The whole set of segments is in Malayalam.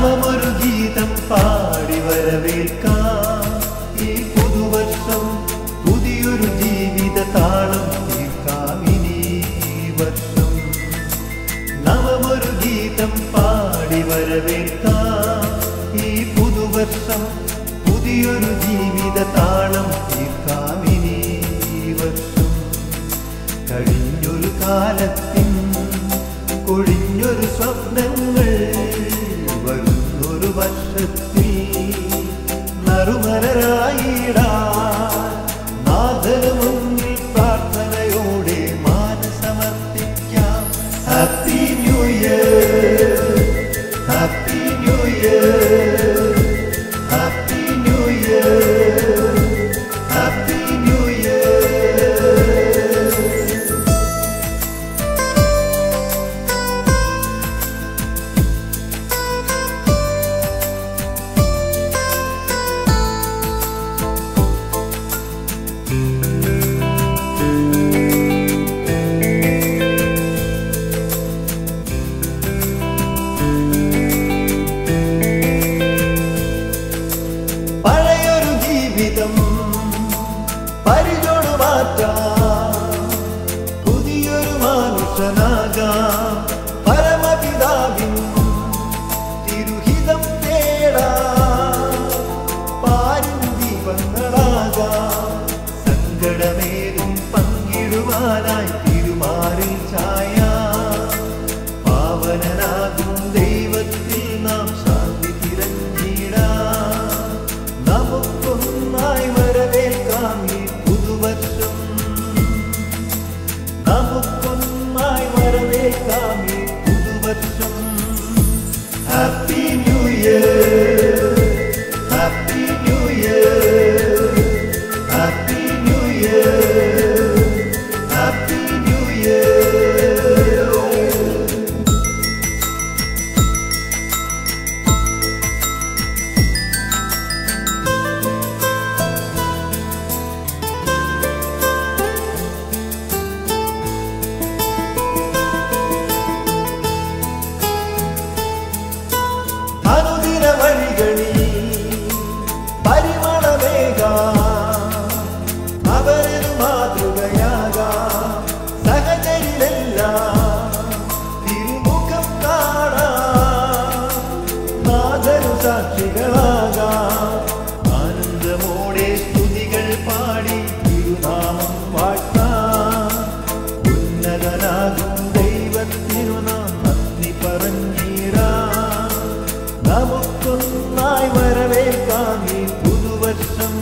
നവമൊരു ഗീതം പാടി വരവേൽക്കാം ഈ പുതുവർഷം പുതിയൊരു ജീവിത താളം തീർക്കാം ഇനി ഈ വർഷം നവമൊരു ഗീതം പാടി വരവേൽക്കാം ഈ പുതുവർഷം പുതിയൊരു ജീവിത താളം തീർക്കാം ഇനി ഈ വർഷം കഴിഞ്ഞൊരു കാലത്തിൻ കൊഴിഞ്ഞൊരു സ്വപ്നങ്ങൾ വരുന്നൊരു വർഷത്തിൽ നറുമലരായിടാ നാഥന മുന്നിൽ പ്രാർത്ഥനയോടെ മാനസമർപ്പിക്കാം happy new year happy new year happy new year happy new year പഴയൊരു ജീവിതം പരിചോട് മാറ്റാം പുതിയൊരു മനുഷ്യനാകാം പരമപിതാവിൻ തിരുഹിതം തേടാം പാരും ദീപങ്ങളാകാം സങ്കടമേതും പങ്കിടുവാനായി തിരുമാറിൽ ചായ പാവനനാകും ദൈവത്തിൽ നാം ശാന്തി തിരഞ്ഞിടാം നമുക്കൊന്നായി വരവേൽക്കാം ഈ പുതുവർഷം നമുക്കൊന്നായി വരവേൽക്കാം ഈ പുതുവർഷം happy new year happy new year happy new year happy new year അനുദിന വഴികളിൽ പരിമളമേകാം അവരൊരു മാതൃകയാകാം സഹചരിലെല്ലാം തിരുമുഖം കാണാം നാഥരു സാക്ഷികളാകാം ആനന്ദമോടെ സ്തുതികൾ പാടി തിരുനാമം വാഴ്ത്താം ഉന്നതനാകും ദൈവത്തിനു നാം നന്ദി പറഞ്ഞിടാം നമുക്കൊന്നായി വരവേൽക്കാം ഈ പുതുവർഷം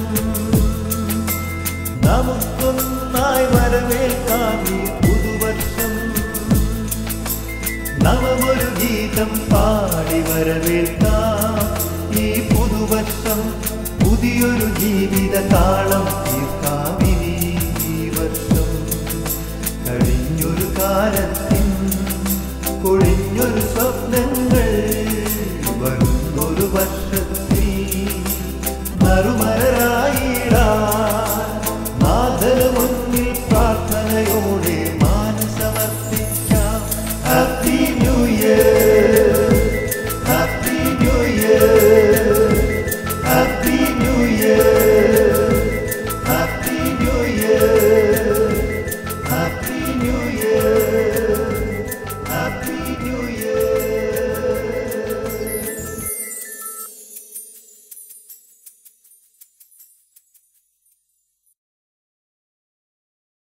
നമുക്കൊന്നായി വരവേൽക്കാം ഈ പുതുവർഷം നവമൊരു ഗീതം പാടി വരവേൽക്കാം ഈ പുതുവർഷം പുതിയൊരു ജീവിത താളം തീർക്കാം